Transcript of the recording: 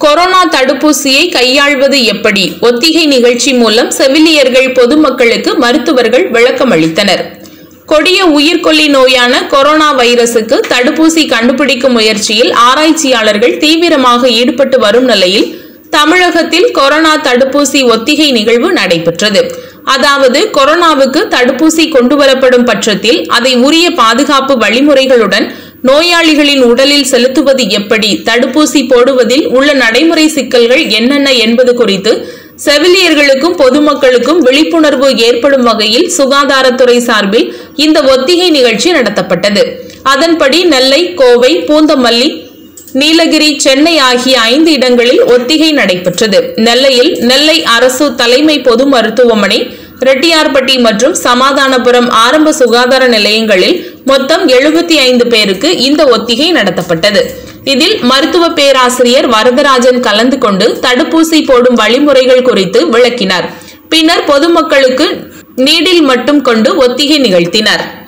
corona தடுப்பூசியை கையாள்வது எப்படி ஒத்திகை நிகழ்ச்சி மூலம் செவிலியர்கள் பொதுமக்களுக்கு மருத்துவர்கள் விளக்கம் அளித்தனர் கொடிய உயிர்கொல்லி நோயான கொரோனா வைரசுக்கு தடுப்பூசி கண்டுபிடிக்கும் முயற்சியில் ஆராய்ச்சியாளர்கள் தீவிரமாக ஈடுபட்டு வரும் நிலையில் தமிழகத்தில் கொரோனா தடுப்பூசி ஒத்திகை நிகழ்வு நடைபெற்றது அதாவது கொரோனாவுக்கு தடுப்பூசி கொண்டுவரப்படும் பட்சத்தில் அதை உரிய பாதுகாப்பு வழிமுறைகளுடன் நோயாளிகளின் உடலில் செலுத்துவது எப்படி தடுப்பூசி போடுவதில் உள்ள நடைமுறை சிக்கல்கள் என்னென்ன என்பது குறித்து செவிலியர்களுக்கும் பொதுமக்களுக்கும் விழிப்புணர்வு ஏற்படும் வகையில் சுகாதாரத்துறை சார்பில் இந்த ஒத்திகை நிகழ்ச்சி நடத்தப்பட்டது அதன்படி நெல்லை கோவை பூந்தமல்லி நீலகிரி சென்னை ஆகிய ஐந்து இடங்களில் ஒத்திகை நடைபெற்றது நெல்லையில் நெல்லை அரசு தலைமை பொது மருத்துவமனை ரெட்டியார்பட்டி மற்றும் சமாதானபுரம் ஆரம்ப சுகாதார நிலையங்களில் மொத்தம் எழுபத்தி ஐந்து பேருக்கு இந்த ஒத்திகை நடத்தப்பட்டது இதில் மருத்துவ பேராசிரியர் வரதராஜன் கலந்து கொண்டு தடுப்பூசி போடும் வழிமுறைகள் குறித்து விளக்கினார் பின்னர் பொதுமக்களுக்கு நீடில் மட்டும் கொண்டு ஒத்திகை நிகழ்த்தினார்